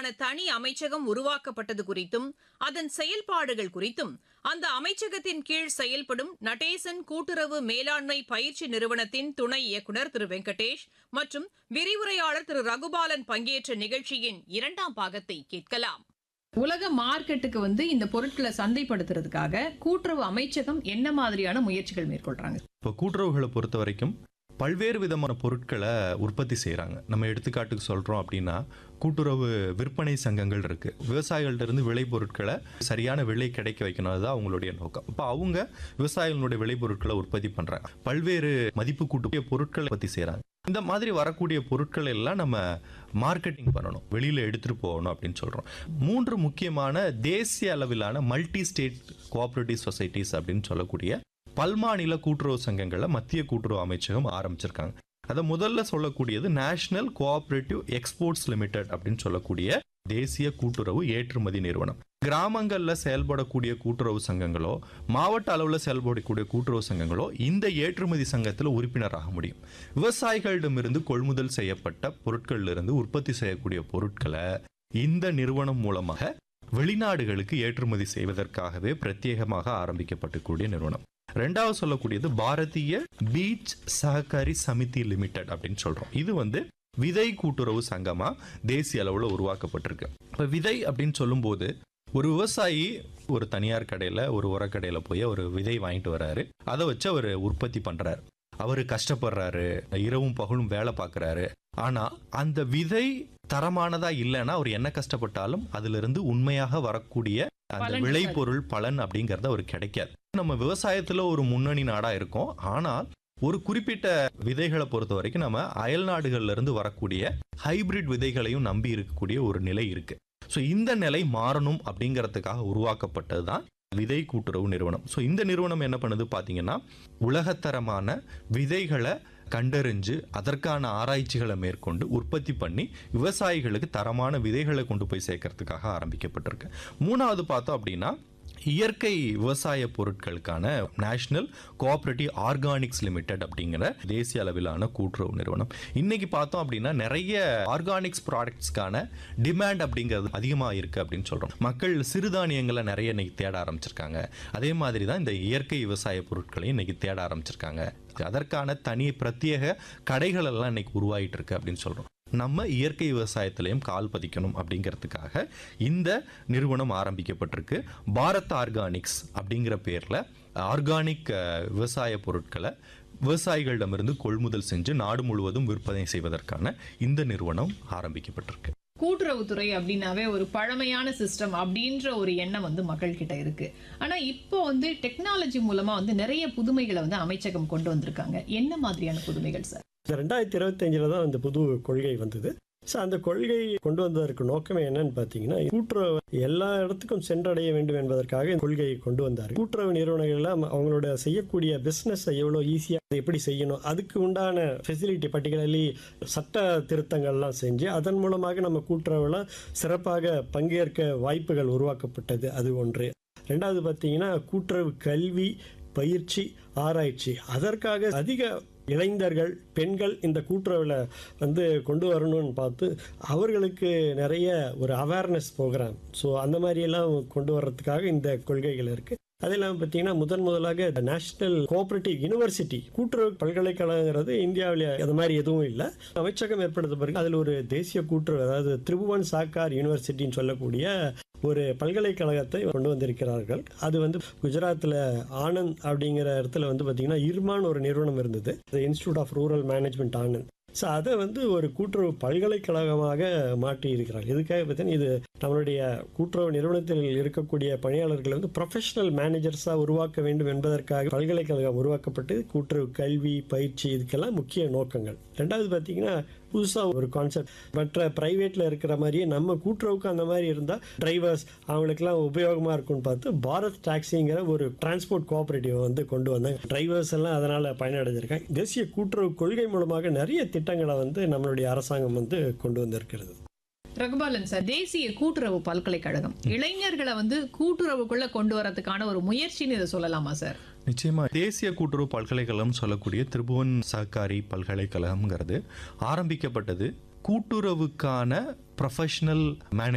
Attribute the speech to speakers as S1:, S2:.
S1: தனி அமைச்சகம் உருவாக்கப்பட்டது குறித்தும் அதன் செயல்பாடுகள் குறித்தும் அந்த அமைச்சகத்தின் கீழ் செயல்படும் நடேசன் கூட்டுறவு மேலாண்மை பயிற்சி நிறுவனத்தின் துணை இயக்குநர் திரு வெங்கடேஷ் மற்றும் விரிவுரையாளர் திரு ரகுபாலன் பங்கேற்ற நிகழ்ச்சியின் இரண்டாம் பாகத்தை கேட்கலாம்
S2: உலக மார்க்கெட்டுக்கு வந்து இந்த பொருட்களை சந்தைப்படுத்துறதுக்காக கூட்டுறவு அமைச்சகம் என்ன மாதிரியான முயற்சிகள் மேற்கொள்றாங்க
S3: இப்போ கூட்டுறவுகளை பொறுத்த வரைக்கும் பல்வேறு விதமான பொருட்களை உற்பத்தி செய்கிறாங்க நம்ம எடுத்துக்காட்டுக்கு சொல்கிறோம் அப்படின்னா கூட்டுறவு விற்பனை சங்கங்கள் இருக்குது விவசாயிகள்ட்ட இருந்து விளைபொருட்களை சரியான விலை கிடைக்க வைக்கணும் அதுதான் அவங்களுடைய நோக்கம் இப்போ அவங்க விவசாயிகளுடைய விளைபொருட்களை உற்பத்தி பண்ணுறாங்க பல்வேறு மதிப்பு கூட்டிய பொருட்களை உற்பத்தி செய்கிறாங்க இந்த மாதிரி வரக்கூடிய பொருட்கள் எல்லாம் நம்ம மார்க்கெட்டிங் பண்ணணும் வெளியில் எடுத்துகிட்டு போகணும் அப்படின்னு சொல்கிறோம் மூன்று முக்கியமான தேசிய அளவிலான மல்டி ஸ்டேட் கோஆப்ரேட்டிவ் சொசைட்டிஸ் அப்படின்னு சொல்லக்கூடிய பல்மாநில கூட்டுறவு சங்கங்களை மத்திய கூட்டுறவு அமைச்சகம் ஆரம்பிச்சிருக்காங்க அதை முதல்ல சொல்லக்கூடியது நேஷனல் கோஆபரேட்டிவ் எக்ஸ்போர்ட்ஸ் லிமிடெட் அப்படின்னு சொல்லக்கூடிய தேசிய கூட்டுறவு ஏற்றுமதி நிறுவனம் கிராமங்கள்ல செயல்படக்கூடிய கூட்டுறவு சங்கங்களோ மாவட்ட அளவில் செயல்படக்கூடிய கூட்டுறவு சங்கங்களோ இந்த ஏற்றுமதி சங்கத்தில் உறுப்பினராக முடியும் விவசாயிகளிடமிருந்து கொள்முதல் செய்யப்பட்ட பொருட்கள்ல இருந்து உற்பத்தி செய்யக்கூடிய பொருட்களை இந்த நிறுவனம் மூலமாக வெளிநாடுகளுக்கு ஏற்றுமதி செய்வதற்காகவே பிரத்யேகமாக ஆரம்பிக்கப்பட்டக்கூடிய நிறுவனம் ரெண்டாவது சொல்லக்கூடியது பாரதிய பீச் சஹகாரி சமிதி லிமிடெட் அப்படின்னு சொல்றோம் இது வந்து விதை கூட்டுறவு சங்கமா தேசிய அளவில் உருவாக்கப்பட்டிருக்கு இப்போ விதை அப்படின்னு சொல்லும்போது ஒரு விவசாயி ஒரு தனியார் கடையில் ஒரு உரக்கடையில் போய் ஒரு விதை வாங்கிட்டு வராரு அதை வச்சு அவர் உற்பத்தி பண்றாரு அவர் கஷ்டப்படுறாரு இரவும் பகலும் வேலை பார்க்குறாரு ஆனா அந்த விதை தரமானதா இல்லைன்னா அவர் என்ன கஷ்டப்பட்டாலும் அதுல இருந்து உண்மையாக வரக்கூடிய அந்த
S2: பலன்
S3: விளைபொருள் பலன் அப்படிங்கறது அவருக்கு கிடைக்காது நம்ம விவசாயத்துல ஒரு முன்னணி நாடா இருக்கோம் ஆனால் ஒரு குறிப்பிட்ட விதைகளை பொறுத்த வரைக்கும் நம்ம அயல் நாடுகள்ல இருந்து வரக்கூடிய ஹைபிரிட் விதைகளையும் நம்பி இருக்கக்கூடிய ஒரு நிலை இருக்கு ஸோ இந்த நிலை மாறணும் அப்படிங்கிறதுக்காக உருவாக்கப்பட்டது தான் விதை கூட்டுறவு நிறுவனம் ஸோ இந்த நிறுவனம் என்ன பண்ணுது பார்த்தீங்கன்னா உலகத்தரமான விதைகளை கண்டறிஞ்சு அதற்கான ஆராய்ச்சிகளை மேற்கொண்டு உற்பத்தி பண்ணி விவசாயிகளுக்கு தரமான விதைகளை கொண்டு போய் சேர்க்கறதுக்காக ஆரம்பிக்கப்பட்டிருக்கு மூணாவது பார்த்தோம் அப்படின்னா இயற்கை விவசாய பொருட்களுக்கான நேஷனல் கோஆபரேட்டிவ் ஆர்கானிக்ஸ் லிமிடெட் அப்படிங்கிற தேசிய அளவிலான கூட்டுறவு நிறுவனம் இன்னைக்கு பார்த்தோம் அப்படின்னா நிறைய ஆர்கானிக்ஸ் ப்ராடக்ட்ஸ்க்கான டிமாண்ட் அப்படிங்கிறது அதிகமாக இருக்கு அப்படின்னு சொல்றோம் மக்கள் சிறுதானியங்களை நிறைய இன்னைக்கு தேட ஆரம்பிச்சிருக்காங்க அதே மாதிரி தான் இந்த இயற்கை விவசாய பொருட்களையும் இன்னைக்கு தேட ஆரம்பிச்சிருக்காங்க அதற்கான தனி பிரத்யேக கடைகள் எல்லாம் இன்னைக்கு உருவாயிட்டு இருக்கு அப்படின்னு சொல்றோம் நம்ம இயற்கை விவசாயத்திலையும் கால் பதிக்கணும் அப்படிங்கிறதுக்காக இந்த நிறுவனம் ஆரம்பிக்கப்பட்டிருக்கு பாரத் ஆர்கானிக்ஸ் அப்படிங்கிற பேரில் ஆர்கானிக் அஹ், விவசாய பொருட்களை விவசாயிகளிடமிருந்து கொள்முதல் செஞ்சு நாடு முழுவதும் விற்பனை செய்வதற்கான இந்த நிறுவனம் ஆரம்பிக்கப்பட்டிருக்கு
S2: கூட்டுறவுத்துறை அப்படின்னாவே ஒரு பழமையான சிஸ்டம் அப்படின்ற ஒரு எண்ணம் வந்து மக்கள் கிட்ட இருக்கு ஆனா இப்போ வந்து டெக்னாலஜி மூலமா வந்து நிறைய புதுமைகளை வந்து அமைச்சகம் கொண்டு வந்திருக்காங்க என்ன மாதிரியான புதுமைகள் சார்
S4: இந்த ரெண்டாயிரத்தி இருபத்தஞ்சில் தான் அந்த புது கொள்கை வந்தது ஸோ அந்த கொள்கை கொண்டு வந்ததற்கு நோக்கமே என்னன்னு பார்த்தீங்கன்னா கூட்டுறவு எல்லா இடத்துக்கும் சென்றடைய வேண்டும் என்பதற்காக இந்த கொள்கையை கொண்டு வந்தார் கூட்டுறவு நிறுவனங்கள் எல்லாம் அவங்களோட செய்யக்கூடிய பிஸ்னஸை எவ்வளோ ஈஸியாக எப்படி செய்யணும் அதுக்கு உண்டான ஃபெசிலிட்டி பர்டிகுலர்லி சட்ட திருத்தங்கள்லாம் செஞ்சு அதன் மூலமாக நம்ம கூட்டுறவுல சிறப்பாக பங்கேற்க வாய்ப்புகள் உருவாக்கப்பட்டது அது ஒன்று ரெண்டாவது பார்த்தீங்கன்னா கூட்டுறவு கல்வி பயிற்சி ஆராய்ச்சி அதற்காக அதிக இளைஞர்கள் பெண்கள் இந்த கூட்டுறவில் வந்து கொண்டு வரணும்னு பார்த்து அவர்களுக்கு நிறைய ஒரு அவேர்னஸ் ப்ரோக்ராம் ஸோ அந்த மாதிரியெல்லாம் கொண்டு வர்றதுக்காக இந்த கொள்கைகள் இருக்குது அது இல்லாமல் பார்த்தீங்கன்னா முதன் முதலாக நேஷனல் கோஆபரேட்டிவ் யூனிவர்சிட்டி கூட்டுறவு பல்கலைக்கழகங்கிறது இந்தியாவில் அது மாதிரி எதுவும் இல்லை அமைச்சகம் ஏற்படுத்த பிறகு அதில் ஒரு தேசிய கூட்டுறவு அதாவது திரிபுவன் சாக்கார் யூனிவர்சிட்டின்னு சொல்லக்கூடிய ஒரு பல்கலைக்கழகத்தை கொண்டு வந்திருக்கிறார்கள் அது வந்து குஜராத்தில் ஆனந்த் அப்படிங்கிற இடத்துல வந்து பார்த்தீங்கன்னா இர்மான் ஒரு நிறுவனம் இருந்தது institute of rural management Anand so அதை வந்து ஒரு கூட்டுறவு பல்கலைக்கழகமாக மாற்றி இருக்கிறார்கள் இதுக்காக பார்த்தீங்கன்னா இது நம்மளுடைய கூட்டுறவு நிறுவனத்தில் இருக்கக்கூடிய பணியாளர்களை வந்து ப்ரொஃபஷனல் மேனேஜர்ஸாக உருவாக்க வேண்டும் என்பதற்காக பல்கலைக்கழகம் உருவாக்கப்பட்டு கூட்டுறவு கல்வி பயிற்சி இதுக்கெல்லாம் முக்கிய நோக்கங்கள் ரெண்டாவது பார்த்தீங்கன்னா புதுசாக ஒரு கான்செப்ட் மற்ற ப்ரைவேட்டில் இருக்கிற மாதிரியே நம்ம கூட்டுறவுக்கு அந்த மாதிரி இருந்தால் டிரைவர்ஸ் அவங்களுக்கெல்லாம் உபயோகமாக இருக்கும்னு பார்த்து பாரத் டாக்ஸிங்கிற ஒரு டிரான்ஸ்போர்ட் கோஆபரேட்டிவ் வந்து கொண்டு வந்தாங்க டிரைவர்ஸ் எல்லாம் அதனால் பயனடைஞ்சிருக்காங்க தேசிய கூட்டுறவு கொள்கை மூலமாக நிறைய திட்டங்களை வந்து நம்மளுடைய அரசாங்கம் வந்து கொண்டு வந்திருக்கிறது
S2: ரகுபாலன் சார் தேசிய கூட்டுறவு பல்கலைக்கழகம் இளைஞர்களை வந்து கூட்டுறவுக்குள்ள கொண்டு வரதுக்கான ஒரு முயற்சின்னு இதை சொல்லலாமா சார்
S3: நிச்சயமா தேசிய கூட்டுறவு பல்கலைக்கழகம் சொல்லக்கூடிய திரிபுவன் சஹகாரி பல்கலைக்கழகம்ங்கிறது ஆரம்பிக்கப்பட்டது கூட்டுறவுக்கான ப்ரொஃபஷனல் மேனேஜ்